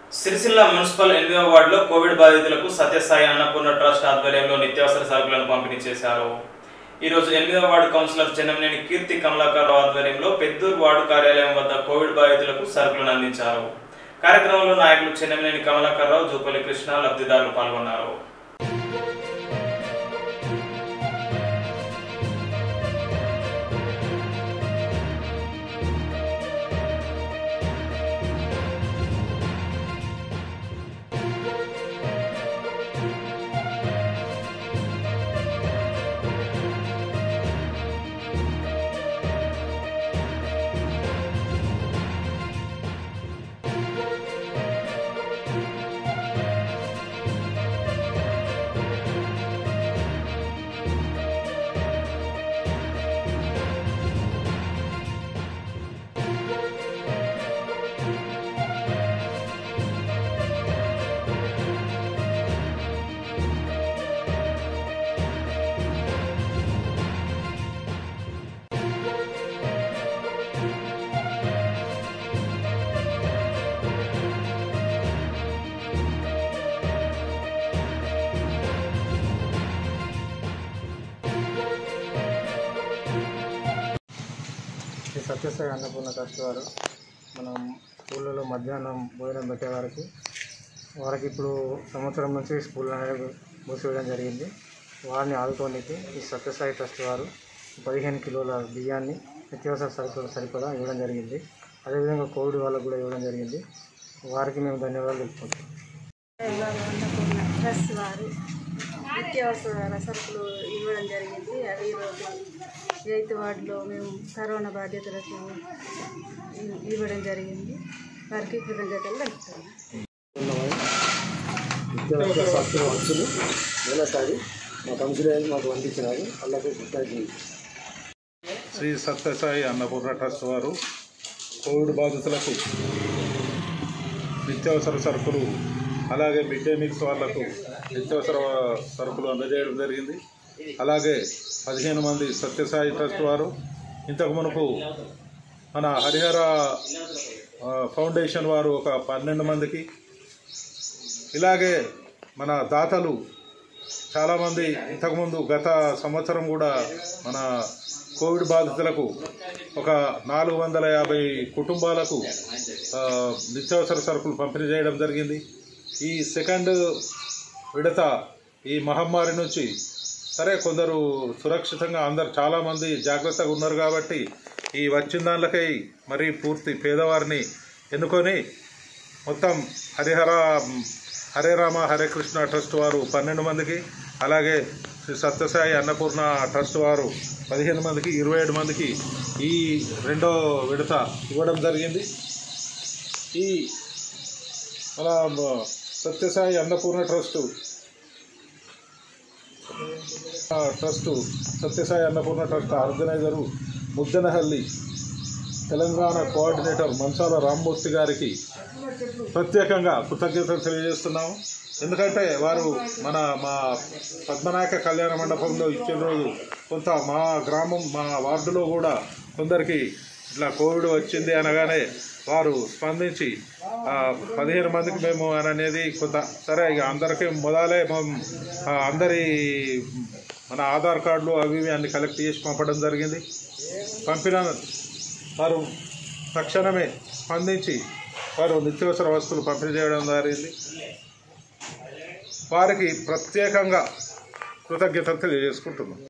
Sircilla municipal ఎనిమిదవ వార్డులో Covid బాధితులకు సత్యసాయి అన్నపూర్ణ ట్రస్ట్ ఆధ్వర్యంలో నిత్యావసర సరుకులను పంపిణీ చేశారు ఈ రోజు ఎనిమిదవ వార్డు కౌన్సిలర్ చెన్నమనేని కీర్తి కమలాకర్ ఆధ్వర్యంలో పెద్దూరు వార్డు కార్యాలయం వద్ద కోవిడ్ బాధితులకు సరుకులను అందించారు కార్యక్రమంలో నాయకులు చెన్నమనేని కమలాకర్ రావు జూపల్లి కృష్ణ లబ్ధిదారులు పాల్గొన్నారు శ్రీ సత్యసాయి అన్నపూర్ణ ట్రస్ట్ వారు మనం స్కూళ్ళలో మధ్యాహ్నం భోజనం పెట్టే వారికి వారికి ఇప్పుడు సంవత్సరం నుంచి స్కూల్ అనేది మూసివేయడం జరిగింది వారిని ఆదుకోనికి ఈ సత్యసాయి ట్రస్ట్ వారు పదిహేను కిలోల బియ్యాన్ని నిత్యావసర సరుకులు సరిపడా ఇవ్వడం జరిగింది అదేవిధంగా కోవిడ్ వాళ్ళకు కూడా ఇవ్వడం జరిగింది వారికి మేము ధన్యవాదాలు తెలుపుకుంటాం అన్నపూర్ణ ట్రస్ట్ వారు నిత్యావసర సరుకులు ఇవ్వడం జరిగింది అవి ఈరోజు ఎయిత్ వార్డులో మేము కరోనా బాధ్యతలకు ఇ- ఇవ్వడం జరిగింది వారికి కృతజ్ఞతలు తెలుపుతున్నాను నిత్యావసర సరుకులు వచ్చులు నెలసారి మా కౌన్సిలర్ మాకు అందించినారు అలాగే కృతజ్ఞతలు శ్రీ సత్యసాయి అన్నపూర్ణ ట్రస్ట్ వారు కోవిడ్ బాధితులకు నిత్యావసర సరుకులు అలాగే మిడ్ డే మీల్స్ వాళ్లకు నిత్యావసర సరుకులు అందజేయడం జరిగింది అలాగే పదిహేను మంది సత్యసాయి ట్రస్ట్ వారు ఇంతకు మునుపు మన హరిహర ఆ, ఫౌండేషన్ వారు ఒక పన్నెండు మందికి ఇలాగే మన దాతలు చాలామంది ఇంతకుముందు గత సంవత్సరం కూడా మన కోవిడ్ బాధితులకు ఒక నాలుగు వందల యాభై కుటుంబాలకు ఆ, నిత్యావసర సరుకులు పంపిణీ చేయడం జరిగింది ఈ సెకండ్ విడత ఈ మహమ్మారి నుంచి సరే కొందరు సురక్షితంగా అందరు చాలామంది జాగ్రత్తగా ఉన్నారు కాబట్టి ఈ వచ్చిన దానిలకై మరి పూర్తి పేదవారిని ఎన్నుకొని మొత్తం హరిహర హరే రామ హరే కృష్ణ ట్రస్ట్ వారు పన్నెండు మందికి అలాగే శ్రీ సత్యసాయి అన్నపూర్ణ ట్రస్ట్ వారు పదిహేను మందికి ఇరవై ఏడు మందికి ఈ రెండో విడత ఇవ్వడం జరిగింది ఈ మన సత్యసాయి అన్నపూర్ణ ట్రస్టు ఆ trust Sathya Sai Annapurna trust organiser Muddanahalli Telangana coordinator Manchala Rammurthy గారికి ప్రత్యేకంగా కృతజ్ఞతలు తెలియజేస్తున్నాము ఎందుకంటే వారు మన మా పద్మనాయక కళ్యాణ మండపంలో ఇచ్చిన రోజు కొంత మా గ్రామం మా వార్డులో కూడా కొందరికి ఇట్లా కోవిడ్ వచ్చింది అనగానే వారు స్పందించి ఆ, పదిహేను మందికి మేము అని అనేది కొంత సరే ఇక అందరికీ మొదలే మేము ఆ, అందరి మన ఆధార్ కార్డులు అవి ఇవి అన్ని కలెక్ట్ చేసి పంపడం జరిగింది పంపిన వారు తక్షణమే స్పందించి వారు నిత్యావసర వస్తువులు పంపిణీ చేయడం జరిగింది వారికి ప్రత్యేకంగా కృతజ్ఞతలు తెలియజేసుకుంటున్నాం